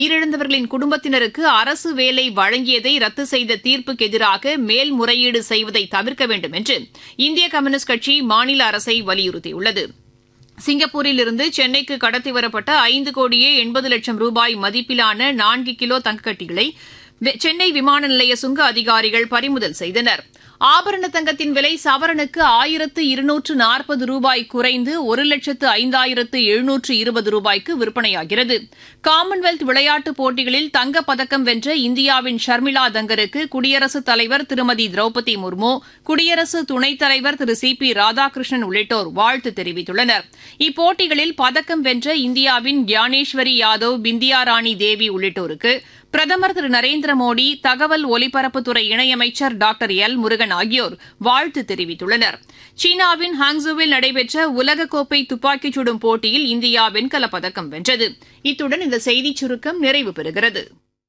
உயிரிழந்தவர்களின் குடும்பத்தினருக்கு அரசு வேலை வழங்கியதை ரத்து செய்த தீர்ப்புக்கு எதிராக மேல்முறையீடு செய்வதை தவிர்க்க வேண்டும் என்று இந்திய கம்யூனிஸ்ட் கட்சி மாநில அரசை வலியுறுத்தியுள்ளது சிங்கப்பூரில் இருந்து சென்னைக்கு கடத்தி வரப்பட்ட ஐந்து கோடியே எண்பது லட்சம் ரூபாய் மதிப்பிலான நான்கு கிலோ தங்கக்கட்டிகளை சென்னை விமான நிலைய சுங்க அதிகாரிகள் பறிமுதல் செய்தனர் ஆபரண தங்கத்தின் விலை சவரனுக்கு ஆயிரத்து இருநூற்று நாற்பது ரூபாய் குறைந்து ஒரு லட்சத்து ஐந்தாயிரத்து எழுநூற்று இருபது ரூபாய்க்கு விற்பனையாகிறது காமன்வெல்த் விளையாட்டுப் போட்டிகளில் தங்கப்பதக்கம் வென்ற இந்தியாவின் ஷர்மிளா தங்கருக்கு குடியரசுத் தலைவர் திருமதி திரௌபதி முர்மு குடியரசு துணைத் தலைவர் திரு சி பி ராதாகிருஷ்ணன் உள்ளிட்டோர் வாழ்த்து தெரிவித்துள்ளனர் இப்போட்டிகளில் பதக்கம் வென்ற இந்தியாவின் கியானேஸ்வரி யாதவ் பிந்தியா ராணி தேவி உள்ளிட்டோருக்கு பிரதமர் திரு நரேந்திர மோடி தகவல் ஒலிபரப்புத்துறை இணையமைச்சர் டாக்டர் எல் முருகன் ஆகியோர் வாழ்த்து தெரிவித்துள்ளனர் சீனாவின் ஹாங்ஸுவில் நடைபெற்ற உலகக்கோப்பை துப்பாக்கிச் சுடும் போட்டியில் இந்தியா வெண்கலப் பதக்கம் வென்றது இத்துடன் இந்த செய்திச் சுருக்கம் நிறைவு பெறுகிறது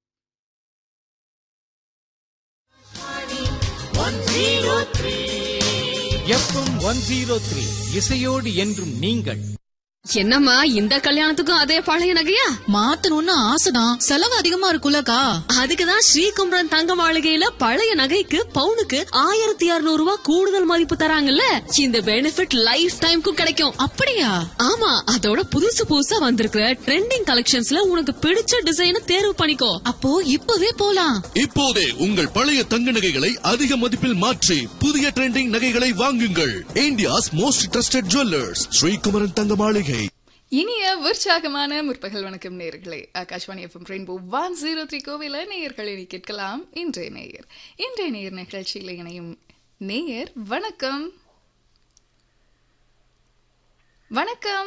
எஃப்எம் ஒன் ஜீரோ த்ரீ இசையோடு என்றும் நீங்கள் என்னம்மா இந்த கல்யாணத்துக்கும் அதே பழைய நகையா மாத்தணும்னு ஆசைதான் செலவு அதிகமா இருக்குல்லக்கா அதுக்குதான் ஸ்ரீகுமரன் தங்க மாளிகையில பழைய நகைக்கு பவுனுக்கு ஆயிரத்தி இருநூறு ரூபாய் கூடுதல் மதிப்பு தராங்கல்ல இந்த பெனிஃபிட் லைஃப் டைம்க்கும் கிடைக்கும் அப்படியா ஆமா அதோட புதுசு புதுசா வந்திருக்கிற ட்ரெண்டிங் கலெக்ஷன்ஸ்ல உனக்கு பிடிச்ச டிசைனை தேர்வு பண்ணிக்கோ அப்போ இப்பவே போலாம் இப்போதே உங்கள் பழைய தங்க நகைகளை அதிக மதிப்பில் மாற்றி புதிய ட்ரெண்டிங் நகைகளை வாங்குங்கள் India's most trusted jewellers Srikumaran Thanga Maligai இனிய உற்சாகமான முற்பகல் வணக்கம் நேயர்களே Akashvani FM rainbow one zero three கோவில நேயர்களை நீ கேட்கலாம் இன்றைய நேயர் இன்றைய நேயர் நிகழ்ச்சியில் இணையும் நேயர் வணக்கம் வணக்கம்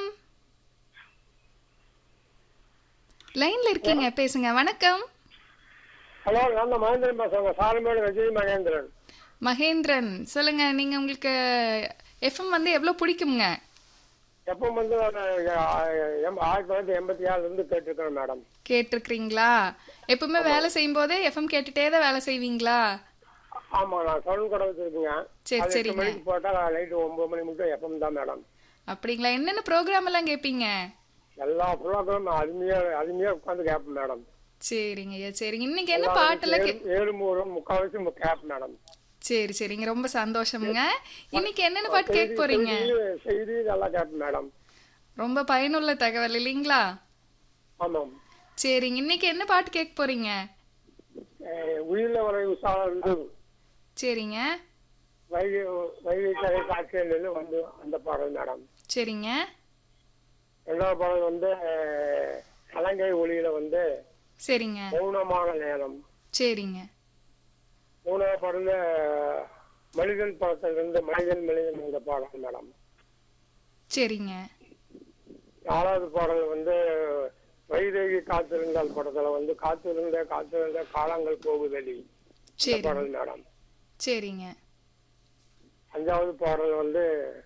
லைன்ல இருக்கீங்க பேசுங்க வணக்கம் ஹலோ நான் தான் மகேந்திரன் பேசுறேங்க சாரமேடு விஜய் மகேந்திரன் மகேந்திரன் சொல்லுங்க நீங்க உங்களுக்கு எஃப்எம் வந்து எவ்வளவு பிடிக்குங்க எப்போ வந்து நான், அஹ், எம்- ஆயிரத்தி தொள்ளாயிரத்தி எண்பத்தி ஆறுல இருந்து கேட்டிருக்கேன் மேடம் கேட்டிருக்கிறீங்களா எப்பவுமே வேலை செய்யும் போதே எஃப்எம் கேட்டுட்டே தான் வேலை செய்வீங்களா ஆமா நான் சவுண்ட் கடை வச்சிருக்கீங்க சரி, அது எட்டு சரிங்க. மணிக்கு போட்டா நைட்டு ஒன்பது மணி மட்டும் எஃப்எம் தான் மேடம் அப்படிங்களா என்னென்ன ப்ரோக்ராம் எல்லாம் கேட்பீங்க எல்லா ப்ரோக்ராம் அருமையா அருமையா உட்காந்து கேட்பேன் மேடம் சரிங்க ஐயா சரிங்க இன்னைக்கு என்ன பாட்டெல்லாம் கே- ஏழு- ஏழு மூணு முக்கால்வாசி கேட்பேன் மேடம் சரி சரிங்க ரொம்ப சந்தோஷமுங்க இன்னைக்கு என்னென்ன பாட்டு கேட்க போறீங்க செய்தி- செய்தி நல்லா கேட்பேன் மேடம் ரொம்ப பயனுள்ள தகவல் இல்லைங்களா ஆமாம் சரிங்க இன்னைக்கு என்ன பாட்டு கேட்க போறீங்க அஹ், உயிரில வரை உற்சாகம் இருந்து சரிங்க வைகை வைகை கரை காட்சியில் வந்து அந்த பாடல் மேடம் சரிங்க ரெண்டாவது பாடல் வந்து அஹ், அலங்கை ஒளியில வந்து சரிங்க மௌனமான நேரம் சரிங்க மூணாவது பாடல மனிதன் படத்துல இருந்து மனிதன் மனிதன் இந்த பாடல் மேடம் சரிங்க நாலாவது பாடல் வந்து வைதேகி காத்திருந்தால் படத்துல வந்து காத்திருந்த காத்திருந்த காலங்கள் போகுதடி இந்த சரி பாடல் மேடம் சரிங்க அஞ்சாவது பாடல் வந்து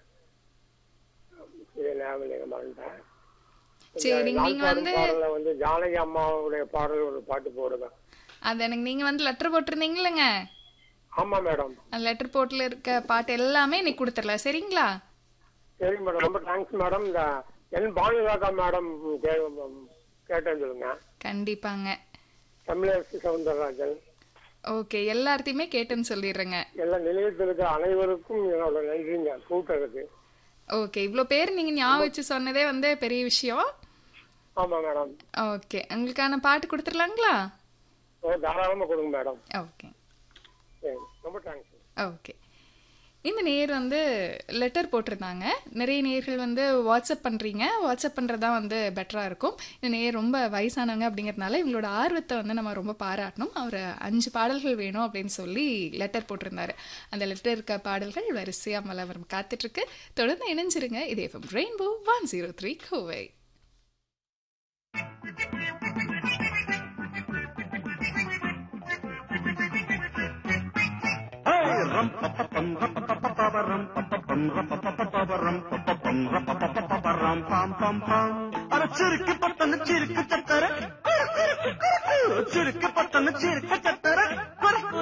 இது ஞாபகம் இல்லைங்க, மறந்துட்டேன். இந்த சரிங்க நீங்க நான்காவது வந்து பாடல்ல வந்து ஜானகி அம்மாவுடைய பாடல் ஒரு பாட்டு போடுங்க அது எனக்கு நீங்க வந்து லெட்டர் போட்டிருந்தீங்களங்க ஆமா மேடம் அந்த லெட்டர் போட்டில் இருக்க பாட்டு எல்லாமே இன்னைக்கு கொடுத்துடலாம் சரிங்களா சரி மேடம் ரொம்ப தேங்க்ஸ் மேடம் இந்த என் பானுதாக்கா மேடம் கே- கேட்டேன்னு சொல்லுங்க கண்டிப்பாங்க தமிழரசி சவுந்தரராஜன் ஓகே எல்லார்த்தையுமே கேட்டேன்னு சொல்லிடுறேங்க எல்லா நிலையத்தில் இருக்கிற அனைவருக்கும் என்னோட நன்றிங்க கூட்டத்துக்கு ஓகே இவ்வளோ பேர் நீங்க ஞாபகம் வச்சு சொன்னதே வந்து பெரிய விஷயம் ஆமா மேடம் ஓகே உங்களுக்கான பாட்டு கொடுத்துடலாங்களா ஓ தாராளமா கொடுங்க மேடம் ஓகே சரி ரொம்ப தேங்க்ஸ் ஓகே இந்த நேர் வந்து லெட்டர் போட்டிருந்தாங்க நிறைய நேர்கள் வந்து வாட்ஸ்அப் பண்ணுறீங்க வாட்ஸ்அப் பண்ணுறது தான் வந்து பெட்டராக இருக்கும் இந்த நேர் ரொம்ப வயசானவங்க அப்படிங்கிறதுனால இவங்களோட ஆர்வத்தை வந்து நம்ம ரொம்ப பாராட்டணும் அவர் அஞ்சு பாடல்கள் வேணும் அப்படின்னு சொல்லி லெட்டர் போட்டிருந்தாரு அந்த லெட்டர் இருக்க பாடல்கள் வரிசையாக மலவரம் காத்துட்ருக்கு தொடர்ந்து இணைஞ்சிருங்க இது FM rainbow one zero three Kovai சிறுக்கு பத்தன சிறுக்கு சத்தர சிறுக்கு பத்தன சிறுக்கு சத்தர